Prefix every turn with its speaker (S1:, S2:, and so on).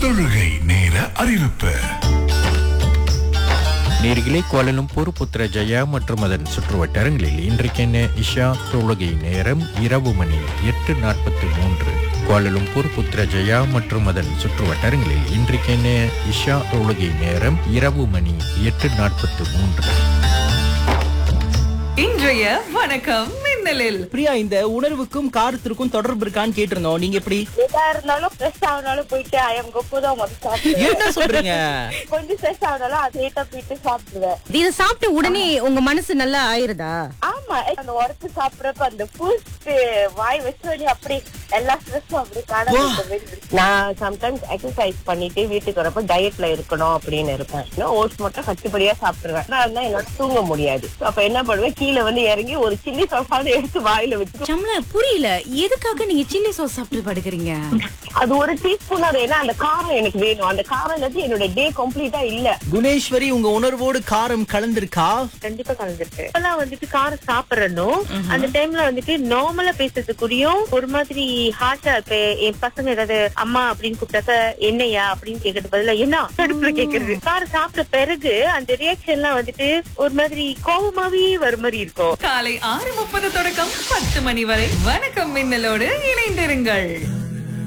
S1: தொழுகை நேர அறிவிப்பு
S2: நேர்களே கோலலும்பூர் புத்ரஜயா மற்றும் அதன் சுற்றுவட்டாரங்களில் இன்றைக்கென இஷா தொழுகை நேரம் இரவு மணி எட்டு நாற்பத்தி மூன்று கோலலும்பூர் புத்ரஜயா மற்றும் அதன் சுற்றுவட்டாரங்களில் இன்றைக்கென இஷா தொழுகை நேரம் இரவு மணி எட்டு நாற்பத்தி மூன்று
S3: இன்றைய வணக்கம் மின்னலில்
S4: பிரியா இந்த உணர்வுக்கும் காரத்திற்கும் தொடர்பு இருக்கான்னு கேட்டிருந்தோம் நீங்க எப்படி
S5: எதா இருந்தாலும் ஃப்ரெஷ் ஆனாலும் போயிட்டு ஐயம் கொப்பு தான் முதல் சாப்பிடுவேன்
S4: என்ன சொல்றீங்க
S5: கொஞ்சம் ஃப்ரெஷ் ஆனாலும் அது லேட்டா போயிட்டு சாப்பிடுவேன்
S6: இத சாப்பிட்ட உடனே உங்க மனசு நல்லா ஆயிருதா
S5: ஆமா அந்த உரத்து சாப்பிடறப்ப அந்த பூஸ்ட் வாய் வச்சு அப்படி எல்லா ஸ்ட்ரெஸ்ஸும் அப்படி காணாம நான் சம்டைம்ஸ் எக்ஸசைஸ் பண்ணிட்டு வீட்டுக்கு வரப்ப டயட்ல இருக்கணும் அப்படின்னு இருப்பேன் ஓட்ஸ் மட்டும் கட்டுப்படியா சாப்பிடுவேன் நான் இருந்தா என்னால தூங்க முடியாது So, அப்ப என்ன பண்ணுவேன் கீழே வந்து இறங்கி ஒரு சில்லி சாப்பாடு எடுத்து வாயில வச்சு
S6: சம்ல புரியல எதுக்காக நீங்க சில்லி சாஸ் சாப்பிட்டு படுக்கிறீங்க
S5: அது ஒரு டீஸ்பூன் அது ஏன்னா அந்த காரம் எனக்கு வேணும் அந்த காரம் இல்லாட்டி என்னோட டே கம்ப்ளீட்டா இல்ல
S4: குணேஸ்வரி உங்க உணர்வோடு காரம் கலந்திருக்கா
S5: கண்டிப்பா கலந்துருக்கு இப்பெல்லாம் வந்துட்டு காரம் சாப்பிடணும் அந்த டைம்ல வந்துட்டு நார்மலா பேசுறதுக்குரியும் ஒரு மாதிரி ஹார்ட்டா இப்ப என் பசங்க ஏதாவது அம்மா அப்படின்னு கூப்பிட்டாக்க என்னையா அப்படின்னு கேக்குறது பதிலா என்ன அடுப்புல கேக்குறது காரம் சாப்பிட்ட பிறகு அந்த ரியாக்ஷன் எல்லாம் வந்துட்டு ஒரு மாதிரி கோபமாவே வர மாதிரி இருக்கும்
S3: காலை ஆறு முப்பது தொடக்கம் பத்து மணி வரை வணக்கம் மின்னலோடு இணைந்திருங்கள்